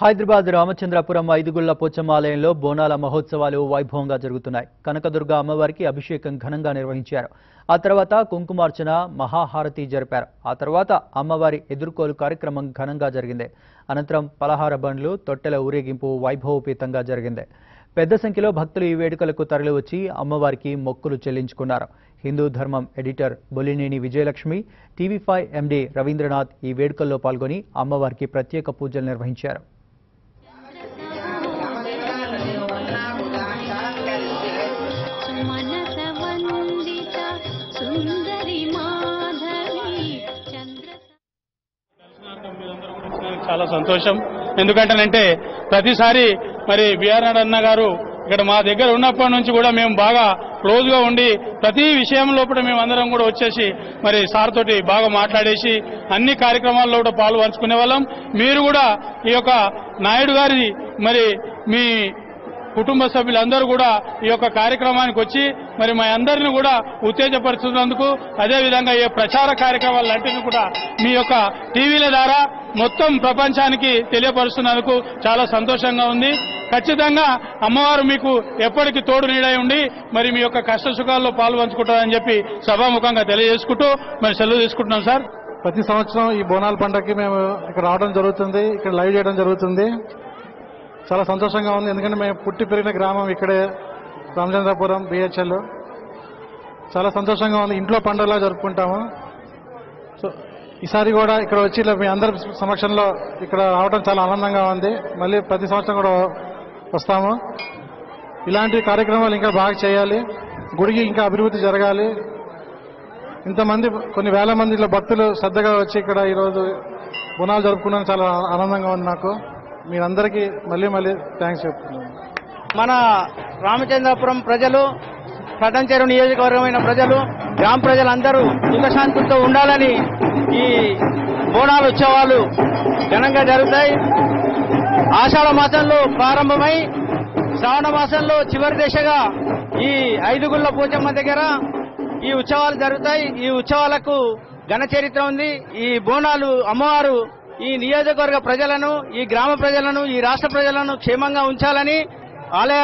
హైదరాబాద్ రామచంద్రపురం ఐదుగుళ్ల పోచమ్మ ఆలయంలో బోనాల మహోత్సవాలు వైభవంగా జరుగుతున్నాయి కనకదుర్గ అమ్మవారికి అభిషేకం ఘనంగా నిర్వహించారు ఆ తర్వాత కుంకుమార్చన మహాహారతి జరిపారు ఆ తర్వాత అమ్మవారి ఎదుర్కోలు కార్యక్రమం ఘనంగా జరిగింది అనంతరం పలహార బండ్లు తొట్టెల ఊరేగింపు వైభవోపేతంగా జరిగింది పెద్ద సంఖ్యలో భక్తులు ఈ వేడుకలకు తరలివచ్చి అమ్మవారికి మొక్కులు చెల్లించుకున్నారు హిందూ ధర్మం editor Bolineni Vijayalakshmi TV five MD Ravindranath ఈ వేడుకల్లో పాల్గొని అమ్మవారికి ప్రత్యేక పూజలు నిర్వహించారు మనసవందిత సుందరి మాధవి చంద్ర చాలా సంతోషం ఎందుకంటేనంటే ప్రతిసారి మరి బిఆర్ నాయుడు అన్న గారు ఇక్కడ మా దగ్గర ఉన్నప్పటి నుంచి కూడా మేము బాగా క్లోజ్ గా ఉండి ప్రతి విషయం లోపల మేము అందరం కూడా వచ్చేసి మరి సార్ తోటి బాగా మాట్లాడేసి అన్ని కార్యక్రమాల్లో కూడా పాలు పంచుకునే వాళ్ళం మీరు కూడా ఈ యొక్క నాయుడు గారి మరి మీ కుటుంబ సభ్యులందరూ కూడా ఈ యొక్క కార్యక్రమానికి వచ్చి మరి మా అందరిని కూడా ఉత్తేజపరుస్తున్నందుకు అదేవిధంగా ఈ ప్రచార కార్యక్రమాలన్నింటినీ కూడా మీ యొక్క టీవీల ద్వారా మొత్తం ప్రపంచానికి తెలియపరుస్తున్నందుకు చాలా సంతోషంగా ఉంది ఖచ్చితంగా అమ్మవారు మీకు ఎప్పటికీ తోడు నీడై ఉండి మరి మీ యొక్క కష్ట సుఖాల్లో పాలు పంచుకుంటారని చెప్పి సభాముఖంగా తెలియజేసుకుంటూ మరి సెలవు తీసుకుంటున్నాం సార్ ప్రతి సంవత్సరం ఈ బోనాల పండగకి మేము ఇక్కడ రావడం జరుగుతుంది ఇక్కడ లైవ్ చేయడం జరుగుతుంది చాలా సంతోషంగా ఉంది ఎందుకంటే మేము పుట్టి పెరిగిన గ్రామం ఇక్కడే రామచంద్రపురం బిహెచ్ఎల్ చాలా సంతోషంగా ఉంది ఇంట్లో పండుగలా జరుపుకుంటాము సో ఈసారి కూడా ఇక్కడ వచ్చి ఇలా మీ అందరి సమక్షంలో ఇక్కడ రావడం చాలా ఆనందంగా ఉంది మళ్ళీ ప్రతి సంవత్సరం కూడా వస్తాము ఇలాంటి కార్యక్రమాలు ఇంకా బాగా చేయాలి గుడికి ఇంకా అభివృద్ధి జరగాలి ఇంతమంది కొన్ని వేల మంది ఇట్లా భక్తులు శ్రద్ధగా వచ్చి ఇక్కడ ఈరోజు బునాలు జరుపుకున్నాను చాలా ఆనందంగా ఉంది నాకు మీరందరికీ మళ్ళీ మళ్ళీ థ్యాంక్స్ చెప్తున్నాను మన రామచంద్రపురం ప్రజలు పటంచెరు నియోజకవర్గమైన ప్రజలు గ్రామ ప్రజలందరూ సుఖశాంతులతో ఉండాలని ఈ బోనాల ఉత్సవాలు ఘనంగా జరుగుతాయి ఆషాఢ మాసంలో ప్రారంభమై శ్రావణ మాసంలో చివరి దశగా ఈ ఐదుగుళ్ళ పోచమ్మ దగ్గర ఈ ఉత్సవాలు జరుగుతాయి ఈ ఉత్సవాలకు ఘన చరిత్ర ఉంది ఈ బోనాలు అమ్మవారు ఈ నియోజకవర్గ ప్రజలను ఈ గ్రామ ప్రజలను ఈ రాష్ట్ర ప్రజలను క్షేమంగా ఉంచాలని ఆలయ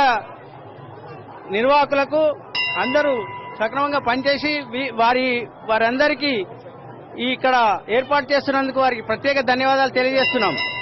నిర్వాహకులకు అందరూ సక్రమంగా పనిచేసి వీ- వారి వారందరికీ ఈ ఇక్కడ ఏర్పాటు చేస్తున్నందుకు వారికి ప్రత్యేక ధన్యవాదాలు తెలియజేస్తున్నాం